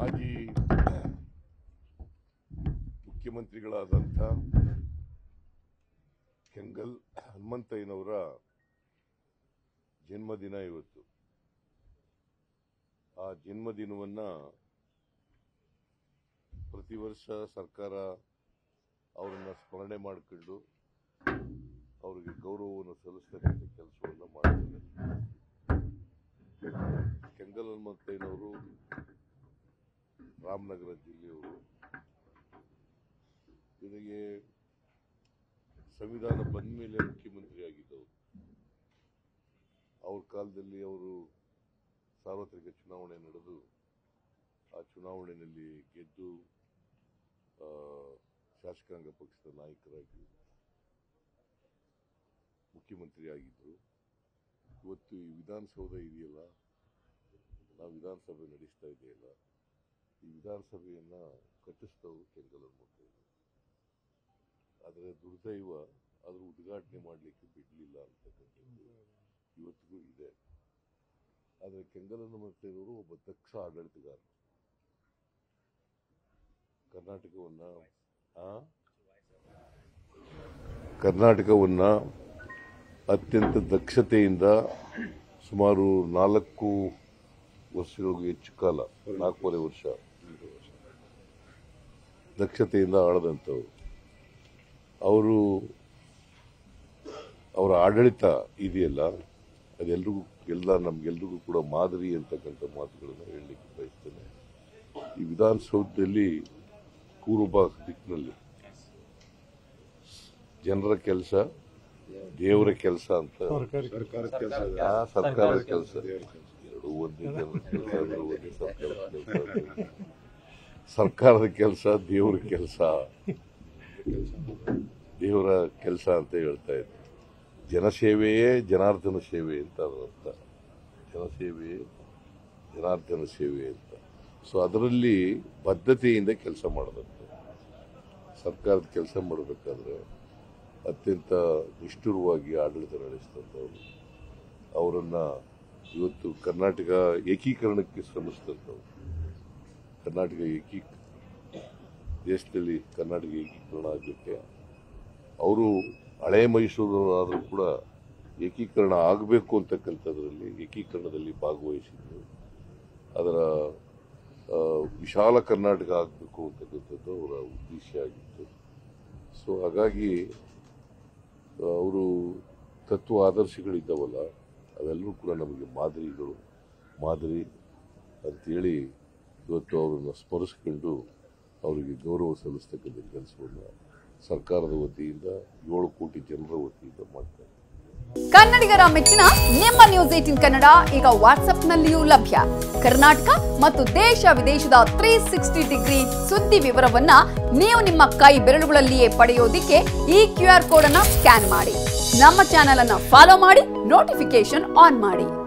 ಮಾಜಿ ಮುಖ್ಯಮಂತ್ರಿಗಳಾದಂಥ ಕೆಂಗಲ್ ಹನುಮಂತಯ್ಯನವರ ಜನ್ಮದಿನ ಇವತ್ತು ಆ ಜನ್ಮದಿನವನ್ನ ಪ್ರತಿ ವರ್ಷ ಸರ್ಕಾರ ಅವರನ್ನ ಸ್ಮರಣೆ ಮಾಡಿಕೊಂಡು ಅವರಿಗೆ ಗೌರವವನ್ನು ಸಲ್ಲಿಸ್ತಕ್ಕಂಥ ಕೆಲಸವನ್ನು ಮಾಡ್ತಾರೆ ಕೆಂಗಲ್ ಹನುಮಂತಯ್ಯನವರು ರಾಮನಗರ ಜಿಲ್ಲೆಯವರು ಇವರಿಗೆ ಸಂವಿಧಾನ ಬಂದ ಮೇಲೆ ಮುಖ್ಯಮಂತ್ರಿ ಆಗಿದ್ದವರು ಅವ್ರ ಕಾಲದಲ್ಲಿ ಅವರು ಸಾರ್ವತ್ರಿಕ ಚುನಾವಣೆ ನಡೆದು ಆ ಚುನಾವಣೆಯಲ್ಲಿ ಗೆದ್ದು ಆ, ಶಾಸಕಾಂಗ ಪಕ್ಷದ ನಾಯಕರಾಗಿ ಮುಖ್ಯಮಂತ್ರಿ ಆಗಿದ್ದರು ಇವತ್ತು ಈ ವಿಧಾನಸೌಧ ಇದೆಯಲ್ಲ ನಾವು ವಿಧಾನಸಭೆ ನಡೆಸ್ತಾ ಇದೆಯಲ್ಲ ಈ ವಿಧಾನಸಭೆಯನ್ನ ಕಟ್ಟಿಸಿದವರು ಕೆಂಗಲ್ ಹನುಮಂತಯ್ಯ ಆದರೆ ದುರ್ದೈವ ಅದ್ರ ಉದ್ಘಾಟನೆ ಮಾಡಲಿಕ್ಕೆ ಬಿಡಲಿಲ್ಲ ಅಂತಕ್ಕಂಥದ್ದು ಇವತ್ತಿಗೂ ಇದೆ ಆದರೆ ಕೆಂಗಲ್ ಹನುಮಂತಯ್ಯನವರು ಒಬ್ಬ ದಕ್ಷ ಆಡಳಿತಗಾರ ಕರ್ನಾಟಕವನ್ನ ಆ? ಕರ್ನಾಟಕವನ್ನ ಅತ್ಯಂತ ದಕ್ಷತೆಯಿಂದ ಸುಮಾರು ನಾಲ್ಕು ವರ್ಷಗಳಿಗೂ ಹೆಚ್ಚು ಕಾಲ ನಾಲ್ಕೂವರೆ ವರ್ಷ ದಕ್ಷತೆಯಿಂದ ಆಳದಂಥವ್ರು ಅವರು ಅವರ ಆಡಳಿತ ಇದೆಯಲ್ಲ ಅದೆಲ್ರಿಗೂ ಎಲ್ಲ ನಮ್ಗೆಲ್ರಿಗೂ ಕೂಡ ಮಾದರಿ ಅಂತಕ್ಕಂಥ ಮಾತುಗಳನ್ನು ಹೇಳಲಿಕ್ಕೆ ಬಯಸ್ತೇನೆ ಈ ವಿಧಾನಸೌಧದಲ್ಲಿ ಪೂರ್ವ ದಿಕ್ಕಿನಲ್ಲಿ ಜನರ ಕೆಲಸ ದೇವರ ಕೆಲಸ ಅಂತ ಆ, ಸರ್ಕಾರದ ಕೆಲಸ ಎರಡು ಒಂದೇ ಜನರ ಕೆಲಸ ಅಂದ್ರೆ ಒಂದೇ ಸರ್ಕಾರದ ಕೆಲಸ ಸರ್ಕಾರದ ಕೆಲಸ ದೇವರ ಕೆಲಸ ದೇವರ ಕೆಲಸ ಅಂತ ಹೇಳ್ತಾ ಇದ್ದೆ ಜನಸೇವೆಯೇ ಜನಾರ್ದನ ಸೇವೆ ಅಂತ ಅದರ ಅರ್ಥ ಜನಸೇವೆಯೇ ಜನಾರ್ದನ ಸೇವೆ ಅಂತ ಸೊ ಅದರಲ್ಲಿ ಬದ್ಧತೆಯಿಂದ ಕೆಲಸ ಮಾಡೋದಂತ ಸರ್ಕಾರದ ಕೆಲಸ ಮಾಡಬೇಕಾದ್ರೆ ಅತ್ಯಂತ ನಿಷ್ಠುರವಾಗಿ ಆಡಳಿತ ನಡೆಸಿದಂಥವ್ರು ಅವರನ್ನ ಇವತ್ತು ಕರ್ನಾಟಕ ಏಕೀಕರಣಕ್ಕೆ ಶ್ರಮಿಸಿದಂಥವ್ರು ಕರ್ನಾಟಕ ಏಕೀ ದೇಶದಲ್ಲಿ ಕರ್ನಾಟಕ ಏಕೀಕರಣ ಆಗಲಿಕ್ಕೆ ಅವರು ಹಳೆ ಮೈಸೂರು ಆದರೂ ಕೂಡ ಏಕೀಕರಣ ಆಗಬೇಕು ಅಂತಕ್ಕಂಥದ್ರಲ್ಲಿ ಏಕೀಕರಣದಲ್ಲಿ ಭಾಗವಹಿಸಿದ್ರು ಅದರ ಆ, ವಿಶಾಲ ಕರ್ನಾಟಕ ಆಗಬೇಕು ಅಂತಕ್ಕಂಥದ್ದು ಅವರ ಉದ್ದೇಶ ಆಗಿತ್ತು ಸೊ ಹಾಗಾಗಿ ಅವರು ತತ್ವ ಆದರ್ಶಗಳಿದ್ದಾವಲ್ಲ ಅವೆಲ್ಲವೂ ಕೂಡ ನಮಗೆ ಮಾದರಿಗಳು ಮಾದರಿ ಅಂತೇಳಿ ಇವತ್ತು ಅವರನ್ನು ಸ್ಮರಿಸ್ಕೊಂಡು ಅವರಿಗೆ ಗೌರವ ಸಲ್ಲಿಸ್ತಕ್ಕಂಥ ಕೆಲಸವನ್ನು ಸರ್ಕಾರದ ವತಿಯಿಂದ ಏಳು ಕೋಟಿ ಜನರ ವತಿಯಿಂದ ಮಾಡ್ತಾರೆ ಕನ್ನಡಿಗರ ಮೆಚ್ಚಿನ ನಿಮ್ಮ ನ್ಯೂಸ್ ಏಟಿನ್ ಕನ್ನಡ ಈಗ ವಾಟ್ಸ್ಆಪ್ನಲ್ಲಿಯೂ ಲಭ್ಯ ಕರ್ನಾಟಕ ಮತ್ತು ದೇಶ ವಿದೇಶದ ತ್ರೀ ಸಿಕ್ಸ್ಟಿ ಡಿಗ್ರಿ ಸುದ್ದಿ ವಿವರವನ್ನ ನೀವು ನಿಮ್ಮ ಕೈ ಬೆರಳುಗಳಲ್ಲಿಯೇ ಪಡೆಯೋದಿಕ್ಕೆ ಈ ಕ್ಯೂ ಆರ್ ಕೋಡ್ ಅನ್ನ ಸ್ಕ್ಯಾನ್ ಮಾಡಿ ನಮ್ಮ ಚಾನೆಲ್ ಅನ್ನ ಫಾಲೋ ಮಾಡಿ ನೋಟಿಫಿಕೇಶನ್ ಆನ್ ಮಾಡಿ